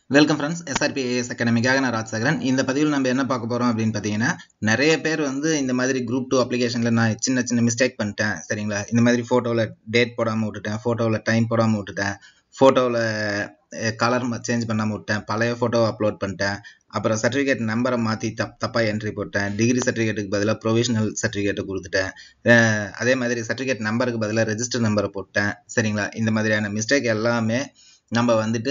welcome friends SRB AS அகாடமிக்காக நான் ராஜசேகரன் இந்த பதிவில் நம்ம என்ன பார்க்க போகிறோம் அப்படின்னு பார்த்தீங்கன்னா நிறைய பேர் வந்து இந்த மாதிரி குரூப் டூ அப்ளிகேஷனில் நான் சின்ன சின்ன மிஸ்டேக் பண்ணிட்டேன் சரிங்களா இந்த மாதிரி ஃபோட்டோவில் டேட் போடாமல் விட்டுட்டேன் ஃபோட்டோவில் டைம் போடாமல் விட்டுட்டேன் ஃபோட்டோவில் கலர் சேஞ்ச் பண்ணாமல் விட்டேன் பழைய ஃபோட்டோவை அப்லோட் பண்ணிட்டேன் அப்புறம் சர்டிஃபிகேட் நம்பரை மாற்றி தப் தப்பாக என்ட்ரி போட்டேன் டிகிரி சர்டிஃபிகேட்டுக்கு பதிலாக ப்ரொவிஷனல் சர்டிஃபிகேட்டை கொடுத்துட்டேன் அஹ் அதே மாதிரி சர்டிஃபிகேட் நம்பருக்கு பதிலாக ரெஜிஸ்டர் நம்பரை போட்டேன் சரிங்களா இந்த மாதிரியான மிஸ்டேக் எல்லாமே நம்ம வந்துட்டு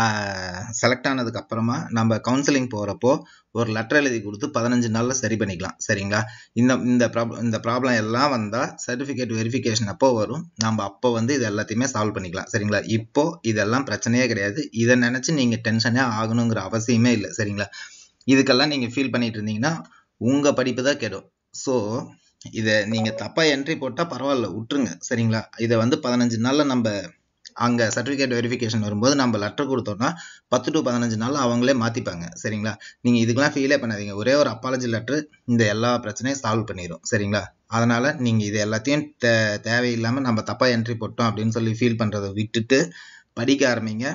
செலக்ட் ஆனதுக்கு அப்புறமா நம்ம கவுன்சிலிங் போகிறப்போ ஒரு லெட்டர் எழுதி கொடுத்து பதினஞ்சு நாளில் சரி பண்ணிக்கலாம் சரிங்களா இந்த இந்த ப்ராப்ளம் இந்த ப்ராப்ளம் எல்லாம் வந்தால் சர்டிஃபிகேட் வெரிஃபிகேஷன் அப்போ வரும் நம்ம அப்போ வந்து இது எல்லாத்தையுமே சால்வ் பண்ணிக்கலாம் சரிங்களா இப்போ இதெல்லாம் பிரச்சனையே கிடையாது இதை நினச்சி நீங்கள் டென்ஷனே ஆகணுங்கிற அவசியமே இல்லை சரிங்களா இதுக்கெல்லாம் நீங்கள் ஃபீல் பண்ணிட்டு இருந்தீங்கன்னா உங்கள் படிப்பு தான் கெடும் ஸோ இதை நீங்கள் தப்பாக என்ட்ரி போட்டால் பரவாயில்ல விட்டுருங்க சரிங்களா இதை வந்து பதினஞ்சு நாளில் நம்ம அங்கே சர்டிஃபிகேட் வெரிஃபிகேஷன் வரும்போது நம்ம லெட்டர் கொடுத்தோம்னா பத்து டு பதினஞ்சு நாள் அவங்களே மாற்றிப்பாங்க சரிங்களா நீங்கள் இதுக்கெல்லாம் ஃபீலே பண்ணாதீங்க ஒரே ஒரு அப்பாலஜி லெட்டர் இந்த எல்லா பிரச்சனையும் சால்வ் பண்ணிடும் சரிங்களா அதனால் நீங்கள் இது எல்லாத்தையும் தே தேவையில்லாமல் நம்ம தப்பாக என்ட்ரி போட்டோம் அப்படின்னு சொல்லி ஃபீல் பண்ணுறதை விட்டுட்டு படிக்க ஆரம்பிங்க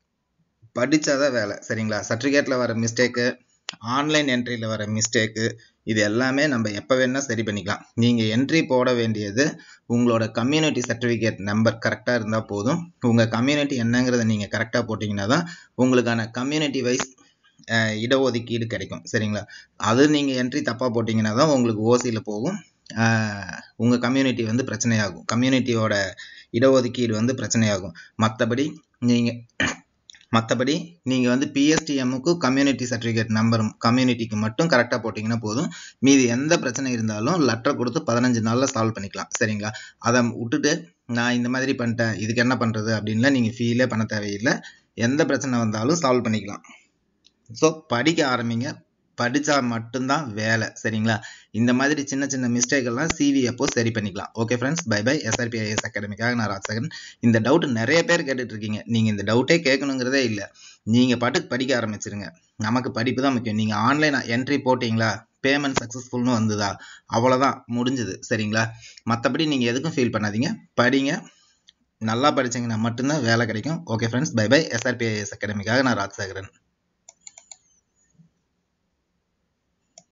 படித்தாதான் வேலை சரிங்களா சர்டிஃபிகேட்டில் வர மிஸ்டேக்கு ஆன்லைன் என்ட்ரியில் வர மிஸ்டேக்கு இது எல்லாமே நம்ம எப்போ வேணால் சரி பண்ணிக்கலாம் நீங்கள் என்ட்ரி போட வேண்டியது உங்களோட கம்யூனிட்டி சர்டிஃபிகேட் நம்பர் கரெக்டாக இருந்தால் போதும் உங்கள் கம்யூனிட்டி என்னங்கிறத நீங்கள் கரெக்டாக போட்டிங்கன்னா தான் உங்களுக்கான கம்யூனிட்டி வைஸ் இடஒதுக்கீடு கிடைக்கும் சரிங்களா அது நீங்கள் என்ட்ரி தப்பாக போட்டிங்கன்னா தான் உங்களுக்கு ஓசியில் போகும் உங்கள் கம்யூனிட்டி வந்து பிரச்சனையாகும் கம்யூனிட்டியோட இடஒதுக்கீடு வந்து பிரச்சனையாகும் மற்றபடி நீங்கள் மற்றபடி நீங்கள் வந்து பிஎஸ்டிஎம்முக்கு கம்யூனிட்டி சர்டிஃபிகேட் நம்பர் கம்யூனிட்டிக்கு மட்டும் கரெக்டாக போட்டிங்கன்னா போதும் மீதி எந்த பிரச்சனை இருந்தாலும் லெட்டர் கொடுத்து பதினஞ்சு நாளில் சால்வ் பண்ணிக்கலாம் சரிங்களா அதை விட்டுட்டு நான் இந்த மாதிரி பண்ணிட்டேன் இதுக்கு என்ன பண்ணுறது அப்படின்லாம் நீங்கள் ஃபீலே பண்ண தேவையில்லை எந்த பிரச்சனை வந்தாலும் சால்வ் பண்ணிக்கலாம் ஸோ படிக்க ஆரம்பிங்க படித்தா மட்டும்தான் வேலை சரிங்களா இந்த மாதிரி சின்ன சின்ன மிஸ்டேக் எல்லாம் சிவி அப்போ சரி பண்ணிக்கலாம் okay friends bye bye SRB IS அகாடமிக்காக நான் ராஜசேகரன் இந்த டவுட் நிறைய பேர் கேட்டுட்டு இருக்கீங்க நீங்கள் இந்த டவுட்டே கேட்கணுங்கிறதே இல்லை நீங்கள் பாட்டுக்கு படிக்க ஆரம்பிச்சிருங்க நமக்கு படிப்பு தான் முக்கியம் நீங்கள் ஆன்லைன் என்ட்ரி போட்டிங்களா பேமெண்ட் சக்ஸஸ்ஃபுல்னு வந்ததா அவ்வளோதான் முடிஞ்சுது சரிங்களா மற்றபடி நீங்கள் எதுக்கும் ஃபீல் பண்ணாதீங்க படிங்க நல்லா படிச்சீங்கன்னா மட்டும்தான் வேலை கிடைக்கும் okay friends bye bye SRB IS அகாடமிக்காக நான் ராஜசேகரன்